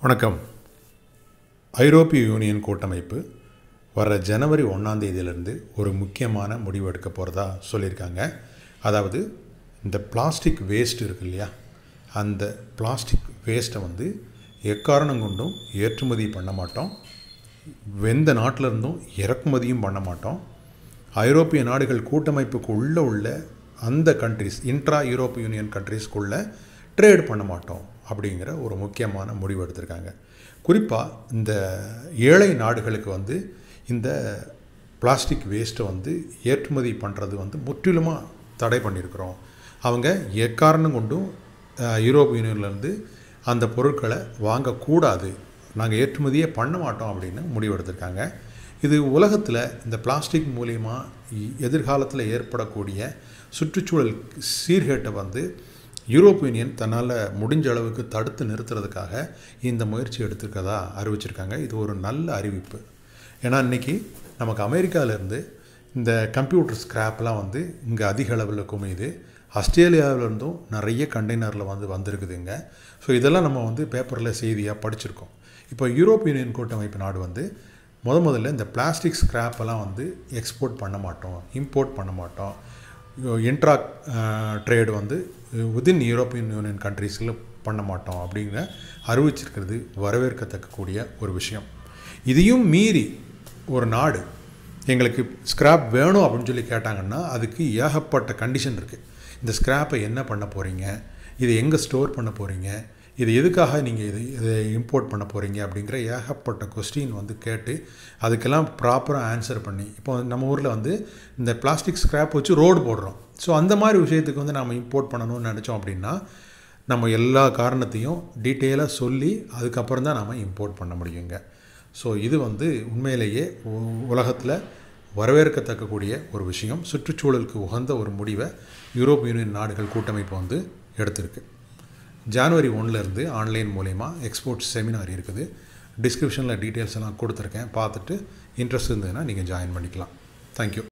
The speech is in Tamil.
வணக்கம் ஐரோப்பிய யூனியன் கூட்டமைப்பு வர ஜனவரி ஒன்றாம் தேதியிலேருந்து ஒரு முக்கியமான முடிவு எடுக்க போகிறதா சொல்லியிருக்காங்க அதாவது இந்த பிளாஸ்டிக் வேஸ்ட் இருக்கு இல்லையா அந்த பிளாஸ்டிக் வேஸ்ட்டை வந்து எக்காரணம் கொண்டும் ஏற்றுமதி பண்ண மாட்டோம் எந்த நாட்டில் இருந்தும் இறக்குமதியும் பண்ண மாட்டோம் ஐரோப்பிய நாடுகள் கூட்டமைப்புக்கு உள்ளே உள்ள அந்த கண்ட்ரிஸ் இன்ட்ரா யூரோப்பிய யூனியன் கண்ட்ரிஸ்க்குள்ளே ட்ரேட் பண்ண மாட்டோம் அப்படிங்கிற ஒரு முக்கியமான முடிவு எடுத்திருக்காங்க குறிப்பாக இந்த ஏழை நாடுகளுக்கு வந்து இந்த பிளாஸ்டிக் வேஸ்ட்டை வந்து ஏற்றுமதி பண்ணுறது வந்து முற்றிலுமாக தடை பண்ணியிருக்கிறோம் அவங்க எக்காரணம் கொண்டும் அஹ், யூரோப் யூனியன்லேருந்து அந்த பொருட்களை வாங்கக்கூடாது நாங்கள் ஏற்றுமதியே பண்ண மாட்டோம் அப்படின்னு முடிவெடுத்திருக்காங்க இது உலகத்தில் இந்த பிளாஸ்டிக் மூலிமா இ- எதிர்காலத்தில் ஏற்படக்கூடிய சுற்றுச்சூழல் சீர்கேட்டை வந்து யூரோப் யூனியன் தன்னால் முடிஞ்ச அளவுக்கு தடுத்து நிறுத்துறதுக்காக இந்த முயற்சி எடுத்திருக்கதா அறிவிச்சிருக்காங்க இது ஒரு நல்ல அறிவிப்பு ஏன்னா இன்றைக்கி நமக்கு அமெரிக்காவிலேருந்து இந்த கம்ப்யூட்டர் ஸ்கிராப்லாம் வந்து இங்கே அதிக அளவில் குமியுது ஆஸ்திரேலியாவிலேருந்தும் நிறைய கண்டெய்னரில் வந்து வந்திருக்குதுங்க ஸோ இதெல்லாம் நம்ம வந்து பேப்பரில் செய்தியாக படிச்சிருக்கோம் இப்போ யூரோப் யூனியன் கூட்டமைப்பு நாடு வந்து முத முதல்ல இந்த பிளாஸ்டிக் ஸ்கிராப்பெல்லாம் வந்து எக்ஸ்போர்ட் பண்ண மாட்டோம் இம்போர்ட் பண்ண மாட்டோம் இன்ட்ரா ட்ரேடு வந்து விதின் யூரோப்பியன் யூனியன் கண்ட்ரீஸில் பண்ண மாட்டோம் அப்படிங்கிற அறிவிச்சிருக்கிறது வரவேற்கத்தக்கக்கூடிய ஒரு விஷயம் இதையும் மீறி ஒரு நாடு எங்களுக்கு ஸ்கிராப் வேணும் அப்படின்னு சொல்லி கேட்டாங்கன்னா அதுக்கு ஏகப்பட்ட கண்டிஷன் இருக்குது இந்த ஸ்கிராப்பை என்ன பண்ண போகிறீங்க இதை எங்கே ஸ்டோர் பண்ண போகிறீங்க இது எதுக்காக நீங்கள் இது இதை இம்போர்ட் பண்ண போகிறீங்க அப்படிங்கிற ஏகப்பட்ட கொஸ்டின் வந்து கேட்டு அதுக்கெல்லாம் ப்ராப்பராக ஆன்சர் பண்ணி இப்போ நம்ம ஊரில் வந்து இந்த பிளாஸ்டிக் ஸ்கிராப் வச்சு ரோடு போடுறோம் ஸோ அந்த மாதிரி விஷயத்துக்கு வந்து நம்ம இம்போர்ட் பண்ணணும்னு நினச்சோம் அப்படின்னா நம்ம எல்லா காரணத்தையும் டீட்டெயிலாக சொல்லி அதுக்கப்புறம் தான் நம்ம இம்போர்ட் பண்ண முடியுங்க ஸோ இது வந்து உண்மையிலேயே உலகத்தில் வரவேற்கத்தக்கக்கூடிய ஒரு விஷயம் சுற்றுச்சூழலுக்கு உகந்த ஒரு முடிவை யூரோப் யூனியன் நாடுகள் கூட்டமைப்பு வந்து எடுத்திருக்கு ஜான்வரி ஒன்லேருந்து ஆன்லைன் மூலயமா எக்ஸ்போர்ட் செமினார் இருக்குது டிஸ்கிரிப்ஷனில் டீட்டெயில்ஸ் எல்லாம் கொடுத்துருக்கேன் பார்த்துட்டு இன்ட்ரெஸ்ட் இருந்ததுன்னா நீங்கள் ஜாயின் பண்ணிக்கலாம் தேங்க்யூ